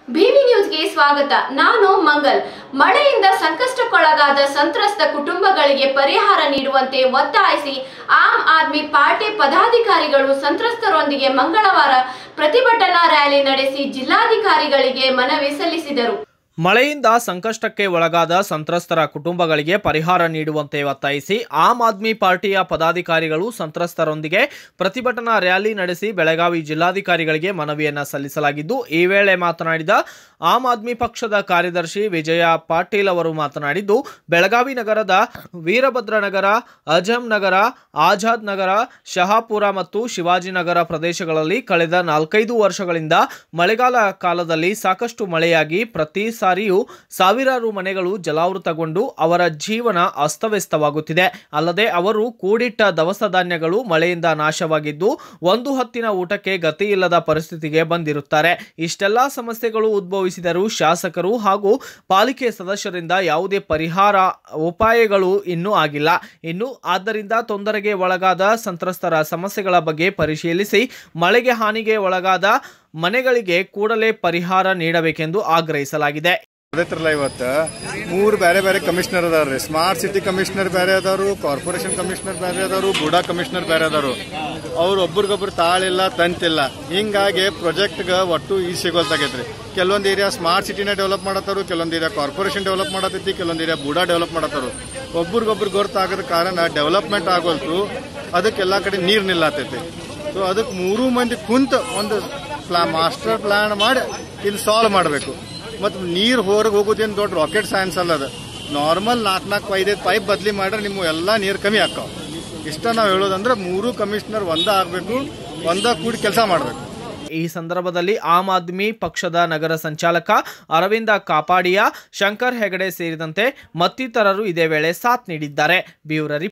B V ನ್ಯೂಸ್ಗೆ ಸ್ವಾಗತ ನಾನು ಮಂಗಲ್ ಮಳೆಯಿಂದ ಸಂಕಷ್ಟಕ್ಕೊಳಗಾದ ಸಂತ್ರಸ್ತ ಕುಟುಂಬಗಳಿಗೆ ಪರಿಹಾರ ನೀಡುವಂತೆ ಒತ್ತಾಯಿಸಿ ಆಮ್ ಆದ್ಮಿ ಪಾರ್ಟಿ ಪದಾಧಿಕಾರಿಗಳು ಸಂತ್ರಸ್ತರೊಂದಿಗೆ ಮಂಗಳವಾರ ಪ್ರತಿಭಟನಾ ರ್ಯಾಲಿ ನಡೆಸಿ ಜಿಲ್ಲಾಧಿಕಾರಿಗಳಿಗೆ ಮನವಿ ಸಲ್ಲಿಸಿದರು ಮಳೆಯಿಂದ ಸಂಕಷ್ಟಕ್ಕೆ ಒಳಗಾದ ಸಂತ್ರಸ್ತರ ಕುಟುಂಬಗಳಿಗೆ ಪರಿಹಾರ ನೀಡುವಂತೆ ಒತ್ತಾಯಿಸಿ ಆಮ್ ಆದ್ಮಿ ಪಾರ್ಟಿಯ ಪದಾಧಿಕಾರಿಗಳು ಸಂತ್ರಸ್ತರೊಂದಿಗೆ ಪ್ರತಿಭಟನಾ ರ್ಯಾಲಿ ನಡೆಸಿ ಬೆಳಗಾವಿ ಜಿಲ್ಲಾಧಿಕಾರಿಗಳಿಗೆ ಮನವಿಯನ್ನ ಸಲ್ಲಿಸಲಾಗಿದ್ದು ಈ ವೇಳೆ ಮಾತನಾಡಿದ ಆಮ್ ಆದ್ಮಿ ಪಕ್ಷದ ಕಾರ್ಯದರ್ಶಿ ವಿಜಯ ಪಾಟೀಲ್ ಅವರು ಮಾತನಾಡಿದ್ದು ಬೆಳಗಾವಿ ನಗರದ ವೀರಭದ್ರ ನಗರ ಅಜಂ ನಗರ ಆಜಾದ್ ನಗರ ಶಹಾಪುರ ಮತ್ತು ಶಿವಾಜಿನಗರ ಪ್ರದೇಶಗಳಲ್ಲಿ ಕಳೆದ ನಾಲ್ಕೈದು ವರ್ಷಗಳಿಂದ ಮಳೆಗಾಲ ಕಾಲದಲ್ಲಿ ಸಾಕಷ್ಟು ಮಳೆಯಾಗಿ ಪ್ರತಿ ಸಾರಿಯೂ ಸಾವಿರಾರು ಮನೆಗಳು ಜಲಾವೃತಗೊಂಡು ಅವರ ಜೀವನ ಅಸ್ತವ್ಯಸ್ತವಾಗುತ್ತಿದೆ ಅಲ್ಲದೆ ಅವರು ಕೂಡಿಟ್ಟ ದವಸ ಧಾನ್ಯಗಳು ಮಳೆಯಿಂದ ನಾಶವಾಗಿದ್ದು ಒಂದು ಹೊತ್ತಿನ ಊಟಕ್ಕೆ ಗತಿಯಿಲ್ಲದ ಪರಿಸ್ಥಿತಿಗೆ ಬಂದಿರುತ್ತಾರೆ ಇಷ್ಟೆಲ್ಲ ಸಮಸ್ಯೆಗಳು ಉದ್ಭವಿಸಿದರೂ ಶಾಸಕರು ಹಾಗೂ ಪಾಲಿಕೆ ಸದಸ್ಯರಿಂದ ಯಾವುದೇ ಪರಿಹಾರ ಉಪಾಯಗಳು ಇನ್ನೂ ಆಗಿಲ್ಲ ಇನ್ನು ಆದ್ದರಿಂದ ತೊಂದರೆಗೆ ಒಳಗಾದ ಸಂತ್ರಸ್ತರ ಸಮಸ್ಯೆಗಳ ಬಗ್ಗೆ ಪರಿಶೀಲಿಸಿ ಮಳೆಗೆ ಹಾನಿಗೆ ಒಳಗಾದ ಮನೆಗಳಿಗೆ ಕೂಡಲೇ ಪರಿಹಾರ ನೀಡಬೇಕೆಂದು ಆಗ್ರಹಿಸಲಾಗಿದೆ ಅದೈತ್ರಲ್ಲ ಇವತ್ತು ಮೂರು ಬೇರೆ ಬೇರೆ ಕಮಿಷನರ್ ಅದಾವ್ರಿ ಸ್ಮಾರ್ಟ್ ಸಿಟಿ ಕಮಿಷನರ್ ಬೇರೆ ಅದಾರು ಕಾರ್ಪೊರೇಷನ್ ಕಮಿಷನರ್ ಬೇರೆ ಅದಾರು ಬುಡಾ ಕಮಿಷನರ್ ಬೇರೆ ಅದಾರು ಅವ್ರು ಒಬ್ರಿಗೊಬ್ರು ತಾಳಿಲ್ಲ ತಂತಿಲ್ಲ ಹಿಂಗಾಗಿ ಪ್ರಾಜೆಕ್ಟ್ಗೆ ಒಟ್ಟು ಈ ಸಿಗೋಲ್ತಾಗೈತ್ರಿ ಕೆಲವೊಂದು ಏರಿಯಾ ಸ್ಮಾರ್ಟ್ ಸಿಟಿನ ಡೆವಲಪ್ ಮಾಡತ್ತಾರು ಕೆಲವೊಂದು ಏರಿಯಾ ಕಾರ್ಪೊರೇಷನ್ ಡೆವಲಪ್ ಮಾಡತೈತಿ ಕೆಲವೊಂದು ಏರಿಯಾ ಬುಡಾ ಡೆವಲಪ್ ಮಾಡತ್ತಾರು ಒಬ್ರಿಗೊಬ್ರು ಗೊತ್ತಾಗದ ಕಾರಣ ಡೆವಲಪ್ಮೆಂಟ್ ಆಗೋಲ್ತು ಅದಕ್ಕೆ ಎಲ್ಲ ಕಡೆ ನೀರು ನಿಲ್ಲತೈತಿ ಸೊ ಅದಕ್ಕೆ ಮೂರು ಮಂದಿ ಕುಂತ ಒಂದು ಪ್ಲಾ ಮಾಸ್ಟರ್ ಪ್ಲಾನ್ ಮಾಡಿ ಇಲ್ಲಿ ಸಾಲ್ವ್ ಮಾಡಬೇಕು ಮತ್ತು ನೀರು ಹೊರಗೆ ಹೋಗೋದೇನು ದೊಡ್ಡ ರಾಕೆಟ್ ಸೈನ್ಸ್ ಅಲ್ಲ ಅದು ನಾರ್ಮಲ್ ನಾಲ್ಕು ನಾಲ್ಕು ಐದೈದು ಪೈಪ್ ಬದಲಿ ಮಾಡ್ರೆ ನಿಮ್ಮ ಎಲ್ಲ ನೀರು ಕಮ್ಮಿ ಆಕ್ಕಾವ ಇಷ್ಟ ನಾವು ಹೇಳೋದಂದ್ರೆ ಮೂರು ಕಮಿಷನರ್ ಒಂದ ಆಗಬೇಕು ಒಂದ ಕೂಡಿ ಕೆಲಸ ಮಾಡಬೇಕು ಈ ಸಂದರ್ಭದಲ್ಲಿ ಆಮ್ ಆದ್ಮಿ ಪಕ್ಷದ ನಗರ ಸಂಚಾಲಕ ಅರವಿಂದ ಕಾಪಾಡಿಯಾ ಶಂಕರ್ ಹೆಗಡೆ ಸೇರಿದಂತೆ ಮತ್ತಿತರರು ಇದೇ ವೇಳೆ ಸಾಥ್ ನೀಡಿದ್ದಾರೆ ಬ್ಯೂರೋ